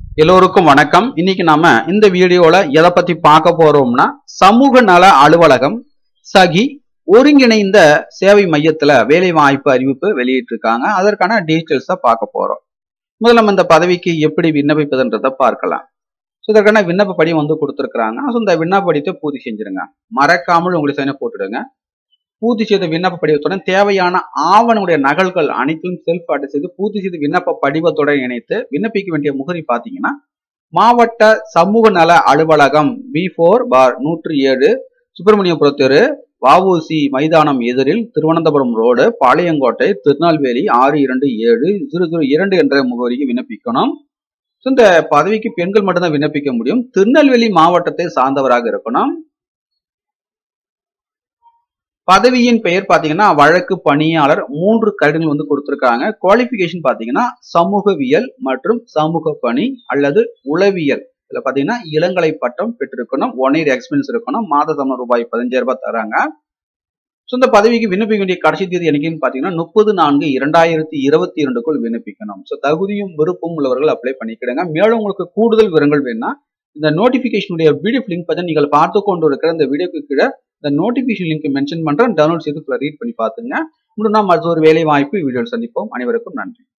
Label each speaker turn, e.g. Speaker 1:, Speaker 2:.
Speaker 1: எல்லோருக்கும் வணக்கம் இன்னைக்கு நாம இந்த வீடியோல எதை பத்தி பார்க்க போறோம்னா சமூக நல அலுவலகம் சகி ஒருங்கிணைந்த சேவை மையத்துல வேலை வாய்ப்பு அறிவிப்பு வெளியிட்டிருக்காங்க அதற்கான டீட்டெயில்ஸை பார்க்க போறோம் முதல்ல நம்ம இந்த பதவிக்கு எப்படி விண்ணப்பிப்பதுன்றதை பார்க்கலாம் ஸோ இதற்கான விண்ணப்ப படிவம் வந்து கொடுத்துருக்காங்க ஸோ இந்த விண்ணப்ப படிவத்தை பூர்த்தி செஞ்சிருங்க மறக்காமல் உங்களுக்கு சைனை போட்டுடுங்க பூர்த்தி செய்த விண்ணப்ப படிவத்துடன் தேவையான ஆவணங்களுடைய நகல்கள் அனைத்தும் செல்ஃப் அட்டை செய்து பூர்த்தி செய்த விண்ணப்ப படிவத்துடன் இணைத்து விண்ணப்பிக்க வேண்டிய முகரி பார்த்தீங்கன்னா மாவட்ட சமூக நல அலுவலகம் பி ஃபோர் பார் நூற்றி ஏழு சுப்பிரமணியபுரம் தெரு வஉசி மைதானம் எதிரில் திருவனந்தபுரம் ரோடு பாளையங்கோட்டை திருநெல்வேலி ஆறு இரண்டு ஏழு ஜீரோ ஜீரோ இரண்டு என்ற முகவரிக்கு விண்ணப்பிக்கணும் ஸோ இந்த பதவிக்கு பெண்கள் மட்டும்தான் விண்ணப்பிக்க முடியும் திருநெல்வேலி மாவட்டத்தை சார்ந்தவராக இருக்கணும் பதவியின் பெயர் பாத்தீங்கன்னா வழக்கு பணியாளர் மூன்று கடிதங்கள் வந்து கொடுத்திருக்காங்க குவாலிபிகேஷன் பாத்தீங்கன்னா சமூகவியல் மற்றும் சமூக பணி அல்லது உளவியல் இதுல பாத்தீங்கன்னா இளங்கலை பட்டம் பெற்றிருக்கணும் ஒன் இயர் எக்ஸ்பீரியன்ஸ் இருக்கணும் மாத சம்பளம் ரூபாய் பதினஞ்சாயிரம் ரூபாய் தராங்க ஸோ இந்த பதவிக்கு விண்ணப்பிக்க வேண்டிய கடைசி தேதி என்னைக்குன்னு பாத்தீங்கன்னா முப்பது நான்கு இரண்டாயிரத்தி இருபத்தி இரண்டுக்குள் விண்ணப்பிக்கணும் ஸோ தகுதியும் விருப்பம் உள்ளவர்கள் அப்ளை பண்ணிக்கிடுங்க மேலும் உங்களுக்கு கூடுதல் விவரங்கள் வேணும்னா இந்த நோட்டிபிகேஷனுடைய வீடியோ லிங்க் பற்றி நீங்கள் பார்த்து கொண்டு இருக்கிற இந்த வீடியோக்கு கீழே இந்த நோட்டிபிகேஷன் லிங்க் மென்ஷன் பண்றேன் டவுன்லோட் செய்து ரீட் பண்ணி பார்த்துங்க இன்னும் நாம் மற்றொரு வேலை வாய்ப்பு வீடியோ சந்திப்போம் அனைவருக்கும் நன்றி